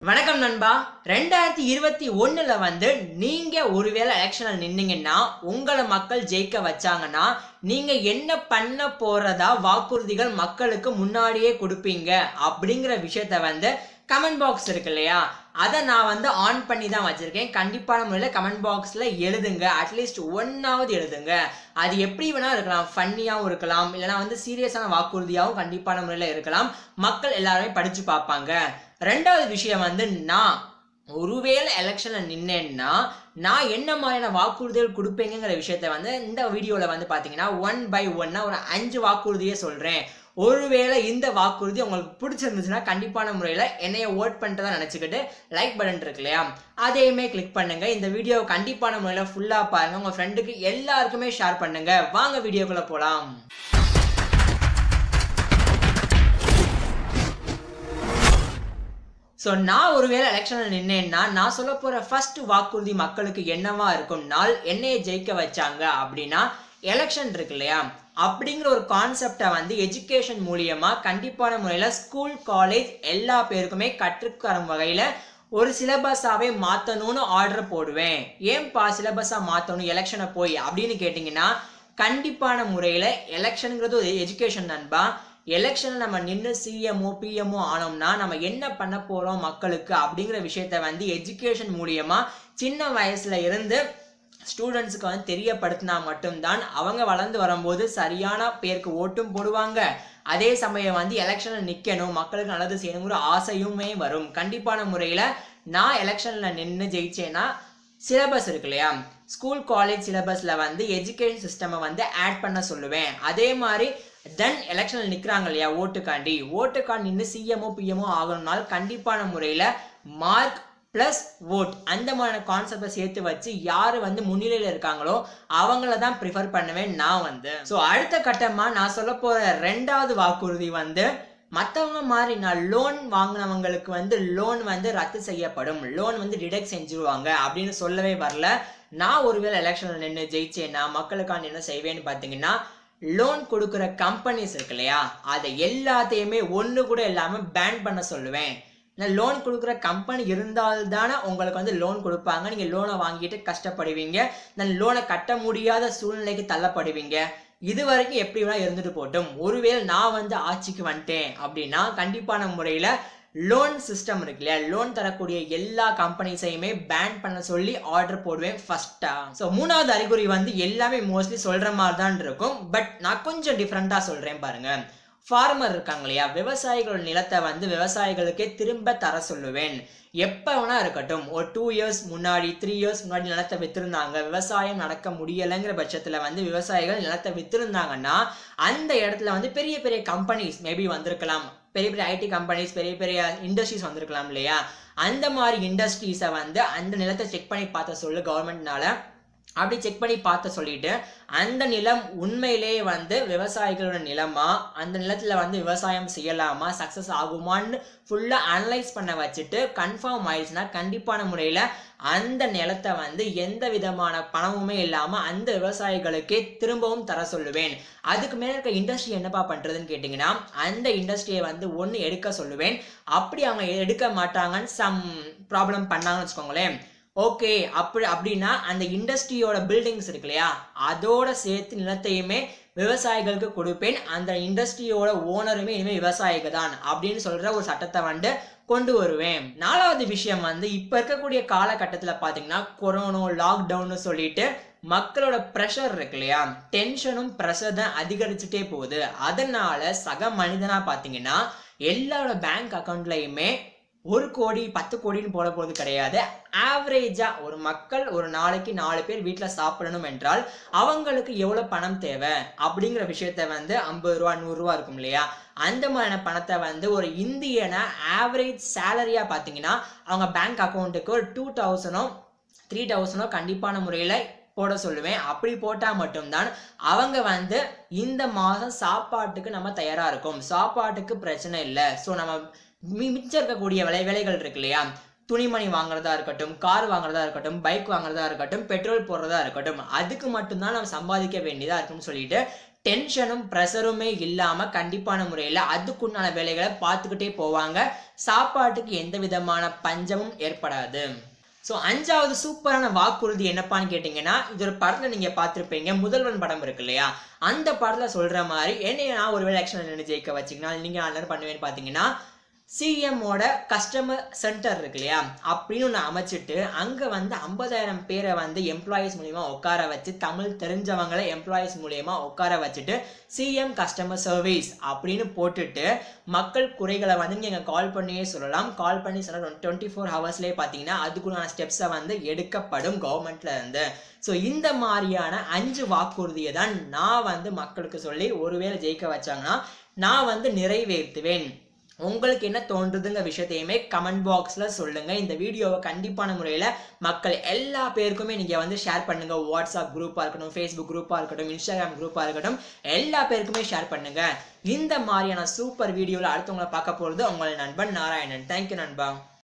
வணக்கம் நண்பா ரெண்டாயிரத்தி இருபத்தி ஒண்ணுல வந்து நீங்க ஒருவேளை எலெக்ஷன்ல நின்னீங்கன்னா உங்களை மக்கள் ஜெயிக்க வச்சாங்கன்னா நீங்க என்ன பண்ண போறதா வாக்குறுதிகள் மக்களுக்கு முன்னாடியே கொடுப்பீங்க அப்படிங்கிற விஷயத்த வந்து கமெண்ட் பாக்ஸ் இருக்கு இல்லையா அதை நான் வந்து ஆன் பண்ணி தான் வச்சிருக்கேன் கண்டிப்பான முறையில் கமெண்ட் பாக்ஸில் எழுதுங்க அட்லீஸ்ட் ஒன்னாவது எழுதுங்க அது எப்படி வேணா இருக்கலாம் ஃபன்னியாகவும் இருக்கலாம் இல்லைனா வந்து சீரியஸான வாக்குறுதியாகவும் கண்டிப்பான முறையில் இருக்கலாம் மக்கள் எல்லாருமே படிச்சு பார்ப்பாங்க ரெண்டாவது விஷயம் வந்து நான் ஒருவேளை எலெக்ஷனில் நின்னேன்னா நான் என்ன மாதிரியான வாக்குறுதிகள் கொடுப்பேங்கிற விஷயத்த வந்து இந்த வீடியோவில் வந்து பார்த்தீங்கன்னா ஒன் பை ஒன்னாக ஒரு அஞ்சு வாக்குறுதியே சொல்கிறேன் ஒருவேளை இந்த வாக்குறுதி உங்களுக்கு பிடிச்சிருந்துச்சுன்னா கண்டிப்பான முறையில் என்னைய ஓட் பண்ணுறதா நினச்சிக்கிட்டு லைக் பட்டன் இருக்கு இல்லையா அதையுமே கிளிக் பண்ணுங்க இந்த வீடியோ கண்டிப்பான முறையில் ஃபுல்லாக பாருங்க உங்கள் ஃப்ரெண்டுக்கு எல்லாருக்குமே ஷேர் பண்ணுங்க வாங்க வீடியோக்குள்ளே போகலாம் ஸோ நான் ஒருவேளை எலெக்ஷனில் நின்னேன்னா நான் சொல்ல போகிற ஃபர்ஸ்ட் வாக்குறுதி மக்களுக்கு என்னவா இருக்கும்னால் என்னைய ஜெயிக்க வச்சாங்க அப்படின்னா எலெக்ஷன் இருக்கு இல்லையா அப்படிங்கிற ஒரு கான்செப்டை வந்து எஜுகேஷன் மூலியமா கண்டிப்பான முறையில் ஸ்கூல் காலேஜ் எல்லா பேருக்குமே கற்றுத்தரும் வகையில் ஒரு சிலபஸாகவே மாற்றணும்னு ஆர்டர் போடுவேன் ஏன்பா சிலபஸாக மாற்றணும் எலெக்ஷனை போய் அப்படின்னு கேட்டிங்கன்னா கண்டிப்பான முறையில் எலெக்ஷனுங்கிறது ஒரு எஜுகேஷன் நண்பா எலெக்ஷனில் நம்ம நின்று சிஎம்ஓ பிஎம்ஓ ஆனோம்னா நம்ம என்ன பண்ண போகிறோம் மக்களுக்கு அப்படிங்கிற விஷயத்த வந்து எஜுகேஷன் மூலியமாக சின்ன வயசுல இருந்து ஸ்டூடெண்ட்ஸுக்கு வந்து தெரியப்படுத்தினா மட்டும்தான் அவங்க வளர்ந்து வரும்போது சரியான பேருக்கு ஓட்டும் போடுவாங்க அதே சமயம் வந்து எலெக்ஷனில் நிற்கணும் மக்களுக்கு நல்லது செய்யணுங்கிற ஆசையுமே வரும் கண்டிப்பான முறையில் நான் எலெக்ஷனில் நின்று ஜெயிச்சேன்னா சிலபஸ் இருக்கு இல்லையா ஸ்கூல் காலேஜ் சிலபஸில் வந்து எஜுகேஷன் சிஸ்டமை வந்து ஆட் பண்ண சொல்லுவேன் அதே மாதிரி தென் எலெக்ஷனில் நிற்கிறாங்க இல்லையா ஓட்டுக்காண்டி ஓட்டுக்காண்டி நின்று சிஎம்ஓ பிஎம்ஓ ஆகணும்னால் கண்டிப்பான முறையில் மார்க் ப்ளஸ் ஓட் அந்த மாதிரியான கான்செப்டை சேர்த்து வச்சு யார் வந்து முன்னிலையில் இருக்காங்களோ அவங்கள தான் ப்ரிஃபர் பண்ணுவேன் நான் வந்து ஸோ அடுத்த கட்டமாக நான் சொல்ல போகிற ரெண்டாவது வாக்குறுதி வந்து மற்றவங்க மாதிரி நான் லோன் வாங்கினவங்களுக்கு வந்து லோன் வந்து ரத்து செய்யப்படும் லோன் வந்து டிடெக்ட் செஞ்சுருவாங்க அப்படின்னு சொல்லவே வரல நான் ஒருவேளை எலெக்ஷனில் நின்று ஜெயிச்சேன்னா மக்களுக்கான என்ன செய்வேன்னு பார்த்தீங்கன்னா லோன் கொடுக்குற கம்பெனிஸ் இருக்கு இல்லையா அதை எல்லாத்தையுமே ஒன்று கூட இல்லாமல் பேன் பண்ண சொல்லுவேன் லோன் கொடுக்குற கம்பெனி இருந்தால் தானே உங்களுக்கு வந்து லோன் கொடுப்பாங்க நீங்கள் லோனை வாங்கிட்டு கஷ்டப்படுவீங்க இந்த லோனை கட்ட முடியாத சூழ்நிலைக்கு தள்ளப்படுவீங்க இது வரைக்கும் எப்படி வேணா இருந்துட்டு போட்டும் ஒருவேளை நான் வந்து ஆட்சிக்கு வந்துட்டேன் அப்படின்னா கண்டிப்பான முறையில் லோன் சிஸ்டம் இருக்கு இல்லையா லோன் தரக்கூடிய எல்லா கம்பெனிஸையுமே பேன் பண்ண சொல்லி ஆர்டர் போடுவேன் ஃபர்ஸ்டா ஸோ மூணாவது அறிகுறி வந்து எல்லாமே மோஸ்ட்லி சொல்ற மாதிரி தான் இருக்கும் பட் நான் கொஞ்சம் டிஃப்ரெண்டா சொல்றேன் பாருங்க ஃபார்மர் இருக்காங்க இல்லையா விவசாயிகளோட நிலத்தை வந்து விவசாயிகளுக்கே திரும்ப தர சொல்லுவேன் எப்போ வேணா இருக்கட்டும் ஒரு டூ இயர்ஸ் முன்னாடி த்ரீ இயர்ஸ் முன்னாடி நிலத்தை வித்திருந்தாங்க விவசாயம் நடக்க முடியலைங்கிற பட்சத்தில் வந்து விவசாயிகள் நிலத்தை வித்திருந்தாங்கன்னா அந்த இடத்துல வந்து பெரிய பெரிய கம்பெனிஸ் மேபி வந்திருக்கலாம் பெரிய பெரிய ஐடி கம்பெனிஸ் பெரிய பெரிய இண்டஸ்ட்ரீஸ் வந்திருக்கலாம் இல்லையா அந்த மாதிரி இண்டஸ்ட்ரீஸை வந்து அந்த நிலத்தை செக் பண்ணி பார்த்த சொல்லு கவர்மெண்ட்னால அப்படி செக் பண்ணி பார்த்த சொல்லிட்டு அந்த நிலம் உண்மையிலேயே வந்து விவசாயிகளோட நிலமா அந்த நிலத்தில் வந்து விவசாயம் செய்யலாமா சக்ஸஸ் ஆகுமான்னு ஃபுல்லாக அனலைஸ் பண்ண வச்சுட்டு கன்ஃபார்ம் ஆயிடுச்சுன்னா கண்டிப்பான முறையில் அந்த நிலத்தை வந்து எந்த விதமான பணமுமே இல்லாமல் அந்த விவசாயிகளுக்கே திரும்பவும் தர சொல்லுவேன் அதுக்கு மேலே இருக்க இண்டஸ்ட்ரி என்னப்பா பண்ணுறதுன்னு கேட்டிங்கன்னா அந்த இண்டஸ்ட்ரியை வந்து ஒன்று எடுக்க சொல்லுவேன் அப்படி அவங்க எடுக்க மாட்டாங்கன்னு சம் ப்ராப்ளம் பண்ணாங்கன்னு வச்சுக்கோங்களேன் ஓகே அப்படி அப்படின்னா அந்த இண்டஸ்ட்ரியோட பில்டிங்ஸ் இருக்கு இல்லையா அதோட சேர்த்து நிலத்தையுமே விவசாயிகளுக்கு கொடுப்பேன் அந்த இண்டஸ்ட்ரியோட ஓனருமே இனிமேல் விவசாயிகள் தான் அப்படின்னு சொல்ற ஒரு சட்டத்தை வந்து கொண்டு வருவேன் நாலாவது விஷயம் வந்து இப்போ இருக்கக்கூடிய காலகட்டத்தில் பார்த்தீங்கன்னா கொரோனா லாக்டவுன்னு சொல்லிட்டு மக்களோட ப்ரெஷர் இருக்கு இல்லையா டென்ஷனும் ப்ரெஷர் தான் அதிகரிச்சுட்டே போகுது அதனால சக மனிதனா பார்த்தீங்கன்னா எல்லாரோட பேங்க் அக்கௌண்ட்லையுமே ஒரு கோடி பத்து கோடின்னு போட போகிறது கிடையாது ஆவரேஜாக ஒரு மக்கள் ஒரு நாளைக்கு நாலு பேர் வீட்டில் சாப்பிடணும் என்றால் அவங்களுக்கு எவ்வளோ பணம் தேவை அப்படிங்கிற விஷயத்த வந்து ஐம்பது ரூபா நூறுரூவா இருக்கும் இல்லையா அந்த மாதிரியான பணத்தை வந்து ஒரு இந்தியனை ஆவரேஜ் சேலரியாக பார்த்தீங்கன்னா அவங்க பேங்க் அக்கௌண்ட்டுக்கு ஒரு டூ தௌசண்டோ த்ரீ தௌசண்டோ கண்டிப்பான முறையில் போட சொல்லுவேன் அப்படி போட்டால் மட்டும்தான் அவங்க வந்து இந்த மாதம் சாப்பாட்டுக்கு நம்ம தயாராக இருக்கும் சாப்பாட்டுக்கு பிரச்சனை இல்லை ஸோ நம்ம மிச்சம் இருக்கக்கூடிய விலை வேலைகள் இருக்கு இல்லையா துணிமணி வாங்குறதா இருக்கட்டும் கார் வாங்குறதா இருக்கட்டும் பைக் வாங்குறதா இருக்கட்டும் பெட்ரோல் போடுறதா இருக்கட்டும் அதுக்கு மட்டும்தான் நம்ம சம்பாதிக்க வேண்டியதா இருக்கும்னு சொல்லிட்டு டென்ஷனும் ப்ரெஷருமே இல்லாமல் கண்டிப்பான முறையில் அதுக்குண்டான வேலைகளை பார்த்துக்கிட்டே போவாங்க சாப்பாட்டுக்கு எந்த விதமான பஞ்சமும் ஏற்படாது ஸோ அஞ்சாவது சூப்பரான வாக்குறுதி என்னப்பான்னு கேட்டிங்கன்னா இது ஒரு படத்தில் நீங்கள் பார்த்துருப்பீங்க முதல்வன் படம் இருக்கு இல்லையா அந்த படத்தில் சொல்கிற மாதிரி என்னைய நான் ஒரு வேலை ஆக்ஷன் நின்று ஜெயிக்க வச்சிங்கன்னா நீங்கள் நான் என்ன பண்ணுவேன்னு பார்த்தீங்கன்னா சிஎம்மோட கஸ்டமர் சென்டர் இருக்கு இல்லையா அப்படின்னு ஒன்று அமைச்சிட்டு அங்கே வந்து ஐம்பதாயிரம் பேரை வந்து எம்ப்ளாயீஸ் மூலியமா உட்கார வச்சு தமிழ் தெரிஞ்சவங்களை எம்ப்ளாயீஸ் மூலியமா உட்கார வச்சுட்டு சிஎம் கஸ்டமர் சர்வீஸ் அப்படின்னு போட்டுட்டு மக்கள் குறைகளை வந்து நீங்கள் கால் பண்ணியே சொல்லலாம் கால் பண்ணி சொன்னால் டுவெண்ட்டி ஃபோர் ஹவர்ஸ்லேயே பார்த்தீங்கன்னா அதுக்குள்ளான ஸ்டெப்ஸை வந்து எடுக்கப்படும் கவர்மெண்ட்ல இருந்து ஸோ இந்த மாதிரியான அஞ்சு வாக்குறுதியை தான் நான் வந்து மக்களுக்கு சொல்லி ஒருவேளை ஜெயிக்க வச்சாங்கன்னா நான் வந்து நிறைவேற்றுவேன் உங்களுக்கு என்ன தோன்றுதுங்க விஷயத்தையுமே கமெண்ட் பாக்ஸில் சொல்லுங்கள் இந்த வீடியோவை கண்டிப்பான முறையில் மக்கள் எல்லா பேருக்குமே நீங்கள் வந்து ஷேர் பண்ணுங்கள் வாட்ஸ்அப் குரூப்பாக இருக்கட்டும் ஃபேஸ்புக் குரூப்பாக இருக்கட்டும் இன்ஸ்டாகிராம் குரூப்பாக இருக்கட்டும் எல்லா பேருக்குமே ஷேர் பண்ணுங்கள் இந்த மாதிரியான சூப்பர் வீடியோவில் அடுத்தவங்களை பார்க்க போகிறது உங்கள் நண்பன் நாராயணன் தேங்க்யூ நண்பா